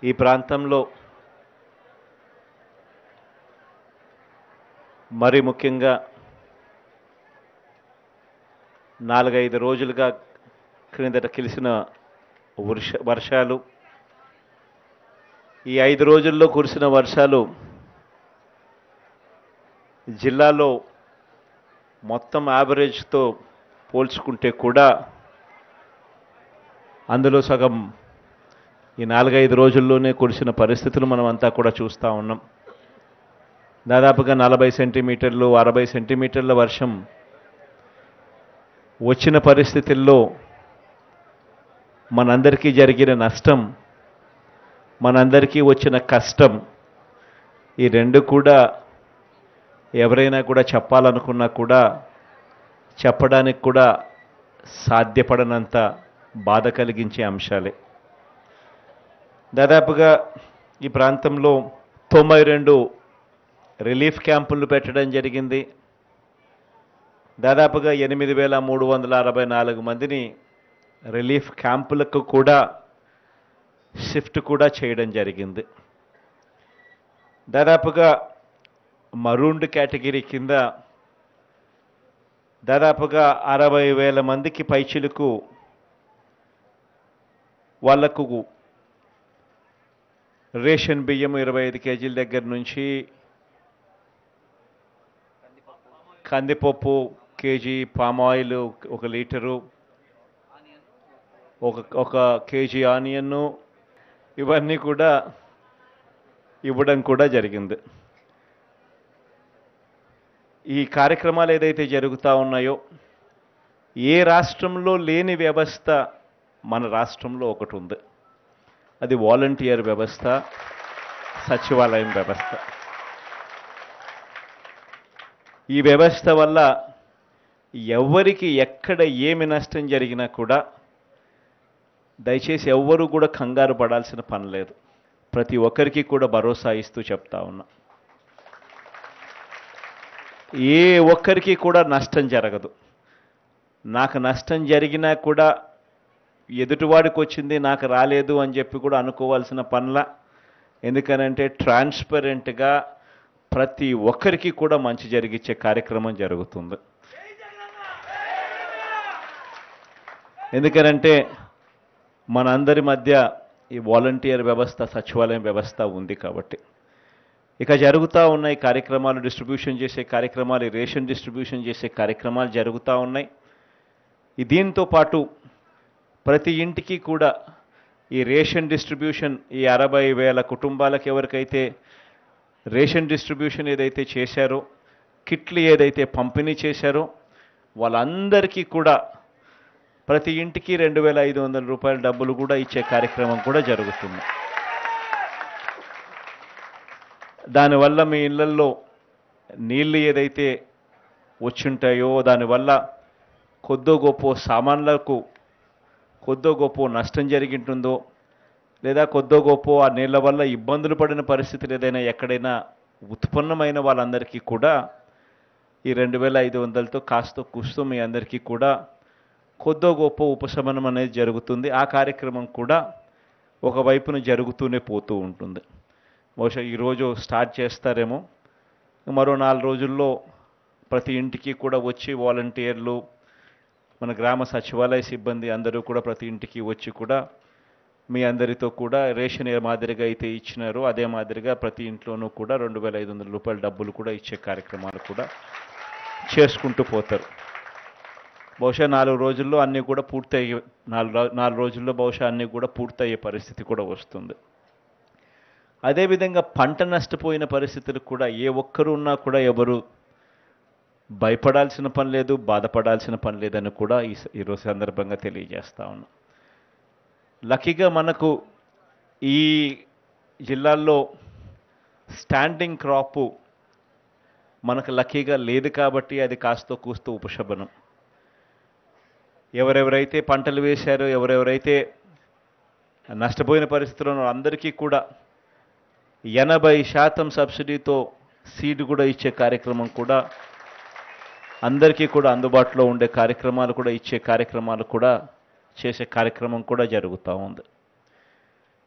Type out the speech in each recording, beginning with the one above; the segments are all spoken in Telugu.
ఈ ప్రాంతంలో మరి ముఖ్యంగా నాలుగైదు రోజులుగా క్రిందట కలిసిన వర్ష వర్షాలు ఈ ఐదు రోజుల్లో కురిసిన వర్షాలు జిల్లాలో మొత్తం యావరేజ్తో పోల్చుకుంటే కూడా అందులో సగం ఈ నాలుగైదు రోజుల్లోనే కురిసిన పరిస్థితులు మనం అంతా కూడా చూస్తూ ఉన్నాం దాదాపుగా నలభై సెంటీమీటర్లు అరవై సెంటీమీటర్ల వర్షం వచ్చిన పరిస్థితుల్లో మనందరికీ జరిగిన నష్టం మనందరికీ వచ్చిన కష్టం ఈ రెండు కూడా ఎవరైనా కూడా చెప్పాలనుకున్నా కూడా చెప్పడానికి కూడా సాధ్యపడనంత బాధ కలిగించే అంశాలే దాదాపుగా ఈ ప్రాంతంలో తొంభై రెండు రిలీఫ్ క్యాంపులు పెట్టడం జరిగింది దాదాపుగా ఎనిమిది వేల మూడు వందల అరవై నాలుగు మందిని రిలీఫ్ క్యాంపులకు కూడా షిఫ్ట్ కూడా చేయడం జరిగింది దాదాపుగా మరూండ్ కేటగిరీ కింద దాదాపుగా అరవై వేల మందికి పైచిలకు వాళ్లకు రేషన్ బియ్యం ఇరవై ఐదు కేజీల దగ్గర నుంచి కందిపప్పు కేజీ పామ్ ఆయిల్ ఒక లీటరు ఒక ఒక కేజీ ఆనియన్ను ఇవన్నీ కూడా ఇవ్వడం కూడా జరిగింది ఈ కార్యక్రమాలు ఏదైతే జరుగుతూ ఉన్నాయో ఏ రాష్ట్రంలో లేని వ్యవస్థ మన రాష్ట్రంలో ఒకటి ఉంది అది వాలంటీర్ వ్యవస్థ సచివాలయం వ్యవస్థ ఈ వ్యవస్థ వల్ల ఎవరికి ఎక్కడ ఏమి నష్టం జరిగినా కూడా దయచేసి ఎవ్వరూ కూడా కంగారు పడాల్సిన పని లేదు ప్రతి ఒక్కరికి కూడా భరోసా ఇస్తూ చెప్తా ఉన్నా ఏ ఒక్కరికి కూడా నష్టం జరగదు నాకు నష్టం జరిగినా కూడా ఎదుటివాడికి వచ్చింది నాకు రాలేదు అని చెప్పి కూడా అనుకోవాల్సిన పనుల ఎందుకనంటే ట్రాన్స్పరెంట్గా ప్రతి ఒక్కరికి కూడా మంచి జరిగించే కార్యక్రమం జరుగుతుంది ఎందుకనంటే మనందరి మధ్య ఈ వాలంటీర్ వ్యవస్థ సచివాలయం వ్యవస్థ ఉంది కాబట్టి ఇక జరుగుతూ ఉన్న ఈ కార్యక్రమాలు డిస్ట్రిబ్యూషన్ చేసే కార్యక్రమాలు ఈ రేషన్ డిస్ట్రిబ్యూషన్ చేసే కార్యక్రమాలు జరుగుతూ ఉన్నాయి ఈ దీంతో పాటు ప్రతి ఇంటికి కూడా ఈ రేషన్ డిస్ట్రిబ్యూషన్ ఈ అరవై వేల కుటుంబాలకు ఎవరికైతే రేషన్ డిస్ట్రిబ్యూషన్ ఏదైతే చేశారో కిట్లు ఏదైతే పంపిణీ చేశారో వాళ్ళందరికీ కూడా ప్రతి ఇంటికి రెండు వేల ఐదు వందల రూపాయల డబ్బులు కూడా ఇచ్చే కార్యక్రమం కూడా జరుగుతుంది దానివల్ల మీ ఇళ్లల్లో నీళ్ళు ఏదైతే వచ్చుంటాయో దానివల్ల కొద్దో గొప్ప సామాన్లకు కొద్దో గొప్ప నష్టం జరిగింటుందో లేదా కొద్దో గొప్ప ఆ నీళ్ళ వల్ల ఇబ్బందులు పడిన పరిస్థితులు ఏదైనా ఎక్కడైనా ఉత్పన్నమైన వాళ్ళందరికీ కూడా ఈ రెండు వేల ఐదు వందలతో కాస్త కూస్తూ మీ అందరికీ కూడా కొద్దో గొప్ప ఉపశమనం అనేది జరుగుతుంది ఆ కార్యక్రమం కూడా ఒకవైపున జరుగుతూనే పోతూ ఉంటుంది బహుశా ఈరోజు స్టార్ట్ చేస్తారేమో మరో నాలుగు రోజుల్లో ప్రతి ఇంటికి కూడా వచ్చి వాలంటీర్లు మన గ్రామ సచివాలయ సిబ్బంది అందరూ కూడా ప్రతి ఇంటికి వచ్చి కూడా మీ అందరితో కూడా రేషన్ ఏ మాదిరిగా అయితే ఇచ్చినారో అదే మాదిరిగా ప్రతి ఇంట్లోనూ కూడా రెండు వేల ఐదు వందల రూపాయల డబ్బులు కూడా ఇచ్చే కార్యక్రమాలు కూడా చేసుకుంటూ పోతారు బహుశా నాలుగు రోజుల్లో అన్నీ కూడా పూర్తయ్యే నాలుగు రో- నాలుగు రోజుల్లో బహుశా అన్నీ కూడా పూర్తయ్యే పరిస్థితి కూడా వస్తుంది అదేవిధంగా పంట నష్టపోయిన పరిస్థితులు కూడా ఏ ఒక్కరు ఉన్నా కూడా ఎవరు భయపడాల్సిన పని లేదు బాధపడాల్సిన పని లేదని కూడా ఈ స- ఈరోజు సందర్భంగా తెలియజేస్తా ఉన్నా లక్కీగా మనకు ఈ జిల్లాల్లో స్టాండింగ్ క్రాపు మనకు లక్కీగా లేదు కాబట్టి అది కాస్త కూస్తూ ఉపశమనం ఎవరెవరైతే పంటలు వేశారో ఎవరెవరైతే నష్టపోయిన పరిస్థితుల్లో ఉన్నారో అందరికీ కూడా ఎనభై శాతం సబ్సిడీతో సీడ్ కూడా ఇచ్చే కార్యక్రమం కూడా అందరికీ కూడా అందుబాటులో ఉండే కార్యక్రమాలు కూడా ఇచ్చే కార్యక్రమాలు కూడా చేసే కార్యక్రమం కూడా జరుగుతూ ఉంది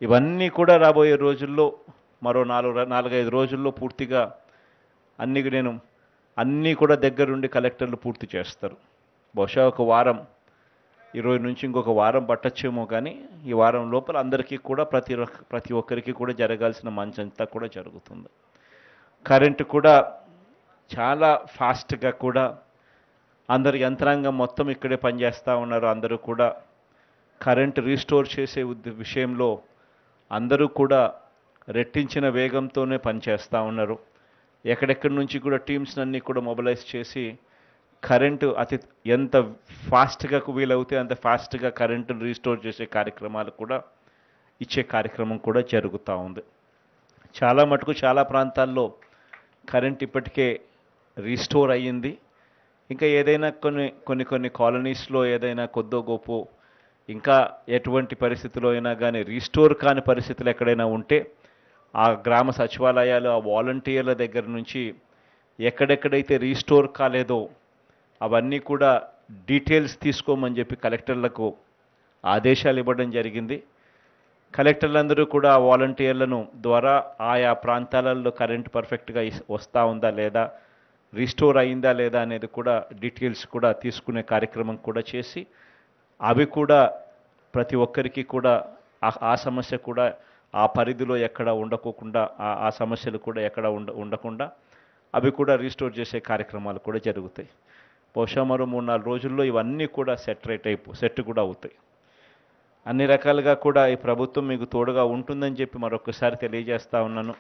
ఇవన్నీ కూడా రాబోయే రోజుల్లో మరో నాలుగు నాలుగైదు రోజుల్లో పూర్తిగా అన్ని నేను అన్నీ కూడా దగ్గరుండి కలెక్టర్లు పూర్తి చేస్తారు బహుశా ఒక వారం ఈరోజు నుంచి ఇంకొక వారం పట్టచ్చేమో కానీ ఈ వారం లోపల అందరికీ కూడా ప్రతి ఒక్క- ప్రతి ఒక్కరికి కూడా జరగాల్సిన మంచంతా కూడా జరుగుతుంది కరెంటు కూడా చాలా ఫాస్ట్గా కూడా అందరు యంత్రాంగం మొత్తం ఇక్కడే పనిచేస్తూ ఉన్నారు అందరూ కూడా కరెంట్ రీస్టోర్ చేసే ఉద్ద- విషయంలో అందరూ కూడా రెట్టించిన వేగంతోనే పనిచేస్తూ ఉన్నారు ఎక్కడెక్కడి నుంచి కూడా టీమ్స్ అన్నీ కూడా మొబిలైజ్ చేసి కరెంటు అతి ఎంత ఫాస్ట్గా వీలవుతే అంత ఫాస్ట్గా కరెంటును రీస్టోర్ చేసే కార్యక్రమాలు కూడా ఇచ్చే కార్యక్రమం కూడా జరుగుతూ ఉంది చాలా మటుకు చాలా ప్రాంతాల్లో కరెంట్ ఇప్పటికే రీస్టోర్ అయ్యింది ఇంకా ఏదైనా కొన్ని కొన్ని కొన్ని కాలనీస్లో ఏదైనా కొద్దో గొప్ప ఇంకా ఎటువంటి పరిస్థితిలో అయినా కానీ రీస్టోర్ కాని పరిస్థితులు ఎక్కడైనా ఉంటే ఆ గ్రామ సచివాలయాలు ఆ వాలంటీర్ల దగ్గర నుంచి ఎక్కడెక్కడైతే రీస్టోర్ కాలేదో అవన్నీ కూడా డీటెయిల్స్ తీసుకోమని చెప్పి కలెక్టర్లకు ఆదేశాలు ఇవ్వడం జరిగింది కలెక్టర్లందరూ కూడా ఆ వాలంటీర్లను ద్వారా ఆయా ప్రాంతాలలో కరెంట్ పర్ఫెక్ట్గా ఇస్- వస్తూ ఉందా లేదా రీస్టోర్ అయిందా లేదా అనేది కూడా డీటెయిల్స్ కూడా తీసుకునే కార్యక్రమం కూడా చేసి అవి కూడా ప్రతి ఒక్కరికి కూడా ఆ- ఆ సమస్య కూడా ఆ పరిధిలో ఎక్కడ ఉండకోకుండా ఆ- ఆ సమస్యలు కూడా ఎక్కడ ఉండ ఉండకుండా అవి కూడా రీస్టోర్ చేసే కార్యక్రమాలు కూడా జరుగుతాయి బహుశా మరో మూడు నాలుగు రోజుల్లో ఇవన్నీ కూడా సెట్ రైట్ అయిపో సెట్ కూడా అవుతాయి అన్ని రకాలుగా కూడా ఈ ప్రభుత్వం మీకు తోడుగా ఉంటుందని చెప్పి మరొకసారి తెలియజేస్తా ఉన్నాను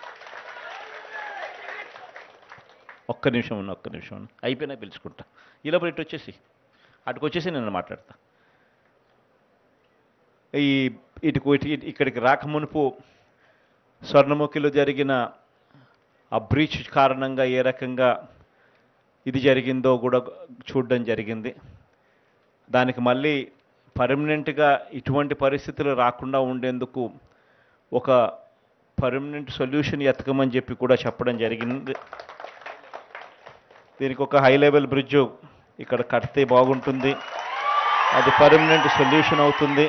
ఒక్క నిమిషం ఉన్న ఒక్క నిమిషం ఉన్న అయిపోయినా పిలుచుకుంటా ఇలా ఇటు వచ్చేసి అటుకు వచ్చేసి నేను మాట్లాడతా ఈ ఇటుకు ఇటు ఇటు- ఇక్కడికి రాకమునుపు స్వర్ణముఖిలో జరిగిన ఆ బ్రీచ్ కారణంగా ఏ రకంగా ఇది జరిగిందో కూడా చూడడం జరిగింది దానికి మళ్ళీ పర్మనెంట్గా ఇటువంటి పరిస్థితులు రాకుండా ఉండేందుకు ఒక పర్మనెంట్ సొల్యూషన్ ఎతకమని చెప్పి కూడా చెప్పడం జరిగింది దీనికి ఒక హై లెవెల్ బ్రిడ్జ్ ఇక్కడ కడితే బాగుంటుంది అది పర్మనెంట్ సొల్యూషన్ అవుతుంది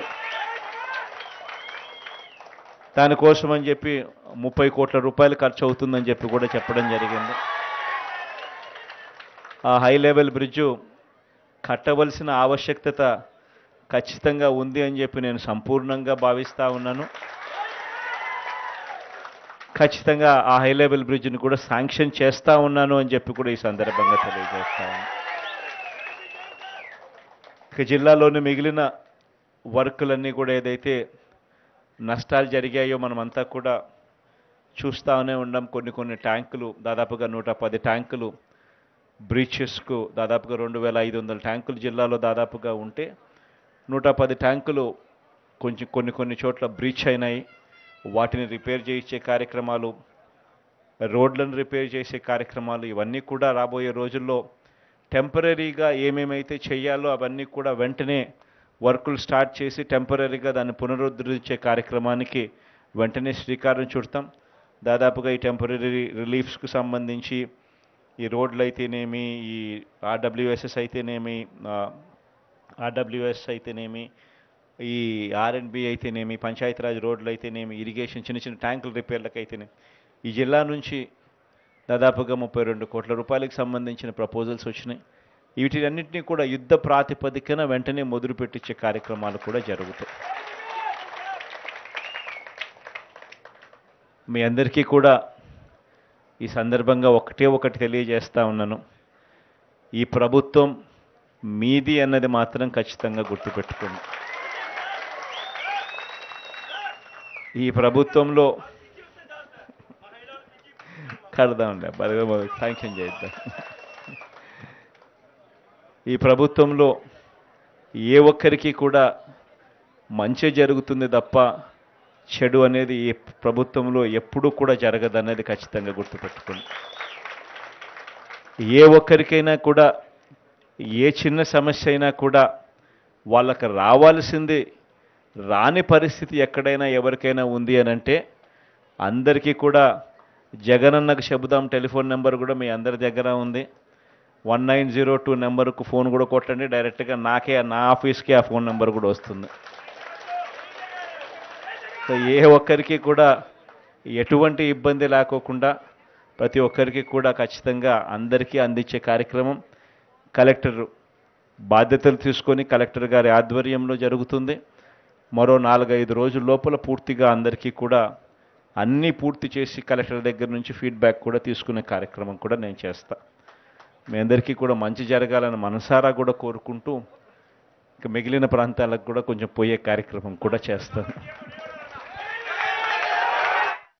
దానికోసం అని చెప్పి ముప్పై కోట్ల రూపాయలు ఖర్చు అవుతుందని చెప్పి కూడా చెప్పడం జరిగింది ఆ హై లెవెల్ బ్రిడ్జు కట్టవలసిన ఆవశ్యకత ఖచ్చితంగా ఉంది అని చెప్పి నేను సంపూర్ణంగా భావిస్తా ఉన్నాను ఖచ్చితంగా ఆ హై లెవెల్ బ్రిడ్జ్ని కూడా శాంక్షన్ చేస్తా ఉన్నాను అని చెప్పి కూడా ఈ సందర్భంగా తెలియజేస్తా ఉన్నాను ఇక జిల్లాలోని మిగిలిన వర్కులన్నీ కూడా ఏదైతే నష్టాలు జరిగాయో మనమంతా కూడా చూస్తానే ఉన్నాం కొన్ని కొన్ని ట్యాంకులు దాదాపుగా నూట పది ట్యాంకులు బ్రీచెస్కు దాదాపుగా రెండు వేల ఐదు వందల ట్యాంకులు జిల్లాలో దాదాపుగా ఉంటే నూట పది ట్యాంకులు కొంచెం కొన్ని కొన్ని చోట్ల బ్రీచ్ అయినాయి వాటిని రిపేర్ చేయించే కార్యక్రమాలు రోడ్లను రిపేర్ చేసే కార్యక్రమాలు ఇవన్నీ కూడా రాబోయే రోజుల్లో టెంపరీగా ఏమేమైతే చేయాలో అవన్నీ కూడా వెంటనే వర్కులు స్టార్ట్ చేసి టెంపరీగా దాన్ని పునరుద్ధరించే కార్యక్రమానికి వెంటనే శ్రీకారం చుడతాం దాదాపుగా ఈ టెంపరీ రిలీఫ్స్కు సంబంధించి ఈ రోడ్లు అయితేనేమి ఈ ఆర్డబ్ల్యూఎస్ఎస్ అయితేనేమి ఆర్డబ్ల్యూఎస్ అయితేనేమి ఈ ఆర్ఎండ్బి అయితేనేమి పంచాయతీరాజ్ రోడ్లు అయితేనేమి ఇరిగేషన్ చిన్న చిన్న ట్యాంకుల రిపేర్లకు అయితేనేమి ఈ జిల్లా నుంచి దాదాపుగా ముప్పై రెండు కోట్ల రూపాయలకు సంబంధించిన ప్రపోజల్స్ వచ్చినాయి వీటిలన్నింటినీ కూడా యుద్ధ ప్రాతిపదికన వెంటనే మొదలు పెట్టించే కార్యక్రమాలు కూడా జరుగుతాయి మీ అందరికీ కూడా ఈ సందర్భంగా ఒకటే ఒకటి తెలియజేస్తా ఉన్నాను ఈ ప్రభుత్వం మీది అన్నది మాత్రం ఖచ్చితంగా గుర్తుపెట్టుకోండి ఈ ప్రభుత్వంలో కడదాంలే బలగా శాంక్షన్ చేద్దాం ఈ ప్రభుత్వంలో ఏ ఒక్కరికి కూడా మంచి జరుగుతుంది తప్ప చెడు అనేది ఈ ప్రభుత్వంలో ఎప్పుడూ కూడా జరగదన్నది ఖచ్చితంగా గుర్తుపెట్టుకోండి ఏ ఒక్కరికైనా కూడా ఏ చిన్న సమస్య అయినా కూడా వాళ్ళకి రావాల్సింది రాని పరిస్థితి ఎక్కడైనా ఎవరికైనా ఉంది అని అంటే అందరికీ కూడా జగనన్నకు చెబుదాం టెలిఫోన్ నెంబర్ కూడా మీ అందరి దగ్గర ఉంది వన్ నైన్ జీరో టూ నెంబర్కు ఫోన్ కూడా కొట్టండి డైరెక్ట్గా నాకే నా ఆఫీస్కి ఆ ఫోన్ నెంబర్ కూడా వస్తుంది సో ఏ ఒక్కరికి కూడా ఎటువంటి ఇబ్బంది లేకోకుండా ప్రతి ఒక్కరికి కూడా ఖచ్చితంగా అందరికీ అందించే కార్యక్రమం కలెక్టర్ బాధ్యతలు తీసుకొని కలెక్టర్ గారి ఆధ్వర్యంలో జరుగుతుంది మరో నాలుగైదు రోజుల లోపల పూర్తిగా అందరికీ కూడా అన్నీ పూర్తి చేసి కలెక్టర్ దగ్గర నుంచి ఫీడ్బ్యాక్ కూడా తీసుకునే కార్యక్రమం కూడా నేను చేస్తా మీ అందరికీ కూడా మంచి జరగాలని మనసారా కూడా కోరుకుంటూ ఇక మిగిలిన ప్రాంతాలకు కూడా కొంచెం పోయే కార్యక్రమం కూడా చేస్తాను